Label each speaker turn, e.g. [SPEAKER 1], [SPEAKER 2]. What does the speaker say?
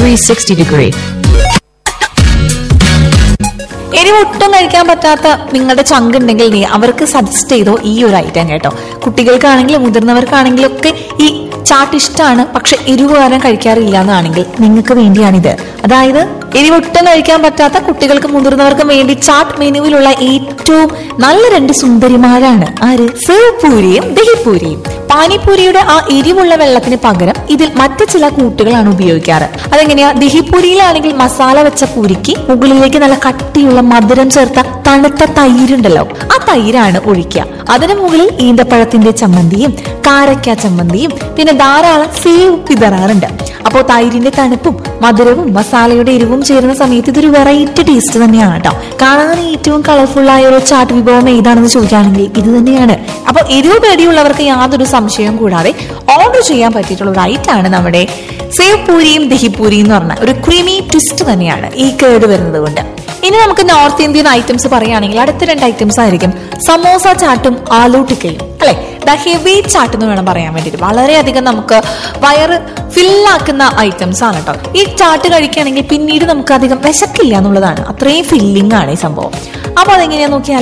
[SPEAKER 1] 360 degree.
[SPEAKER 2] എരിവ് ഒട്ടും കഴിക്കാൻ പറ്റാത്ത നിങ്ങളുടെ ചങ്ക് ഉണ്ടെങ്കിൽ നീ അവർക്ക് സജസ്റ്റ് ചെയ്തോ ഈ ഒരു ഐറ്റം കേട്ടോ കുട്ടികൾക്കാണെങ്കിലും മുതിർന്നവർക്കാണെങ്കിലും ഒക്കെ ഈ ചാട്ട് ഇഷ്ടമാണ് പക്ഷെ എരിവ് കാരണം കഴിക്കാറില്ല എന്നാണെങ്കിൽ നിങ്ങൾക്ക് വേണ്ടിയാണിത് അതായത് എരിവ് ഒട്ടും കഴിക്കാൻ പറ്റാത്ത കുട്ടികൾക്കും മുതിർന്നവർക്കും വേണ്ടി ചാട്ട് മെനുവിലുള്ള ഏറ്റവും നല്ല രണ്ട് സുന്ദരിമാരാണ് ആര് സേവ്പൂരിയും ദഹിപൂരിയും പാനിപൂരിയുടെ ആ എരിവുള്ള വെള്ളത്തിന് പകരം ഇതിൽ മറ്റു ചില കൂട്ടുകളാണ് ഉപയോഗിക്കാറ് അതെങ്ങനെയാ ദഹിപൂരിയിലാണെങ്കിൽ മസാല വെച്ച പൂരിക്ക് മുകളിലേക്ക് നല്ല കട്ടിയുള്ള മധുരം ചേർത്ത തണുത്ത തൈരുണ്ടല്ലോ ആ തൈരാണ് ഒഴിക്കുക അതിന് മുകളിൽ ഈന്തപ്പഴത്തിന്റെ ചമ്മന്തിയും കാരക്ക ചമ്മന്തിയും പിന്നെ ധാരാളം സേവ് പിതറാറുണ്ട് അപ്പോൾ തൈരിന്റെ തണുപ്പും മധുരവും മസാലയുടെ എരിവും ചേരുന്ന സമയത്ത് ഇതൊരു വെറൈറ്റി ടേസ്റ്റ് തന്നെയാണ് കേട്ടോ കാണാൻ ഏറ്റവും കളർഫുൾ ആയ ഒരു ചാട്ട് വിഭവം ഏതാണെന്ന് ചോദിക്കുകയാണെങ്കിൽ ഇത് തന്നെയാണ് അപ്പോൾ എരിവ് പേടിയുള്ളവർക്ക് യാതൊരു സംശയവും കൂടാതെ ഓർഡർ ചെയ്യാൻ പറ്റിയിട്ടുള്ള ഒരു ഐറ്റം ആണ് നമ്മുടെ സേവ് പൂരിയും ദഹിപൂരിയും എന്ന് പറഞ്ഞ ഒരു ക്രീമി ട്വിസ്റ്റ് തന്നെയാണ് ഈ കേട് വരുന്നത് കൊണ്ട് ഇനി നമുക്ക് നോർത്ത് ഇന്ത്യൻ ഐറ്റംസ് പറയുകയാണെങ്കിൽ അടുത്ത രണ്ട് ഐറ്റംസ് ആയിരിക്കും സമോസ ചാട്ടും ആലു ടിക്കയും അല്ലെ ദ ഹെവി ചാട്ട് എന്ന് വേണം പറയാൻ വേണ്ടിയിട്ട് വളരെയധികം നമുക്ക് വയറ് ഫില്ലാക്കുന്ന ഐറ്റംസ് ആണ് കേട്ടോ ഈ ചാട്ട് കഴിക്കുകയാണെങ്കിൽ പിന്നീട് നമുക്ക് അധികം വിശക്കില്ല എന്നുള്ളതാണ് അത്രയും ഫില്ലിംഗ് ആണ് ഈ സംഭവം അപ്പൊ അതെങ്ങനെയാ നോക്കിയാൽ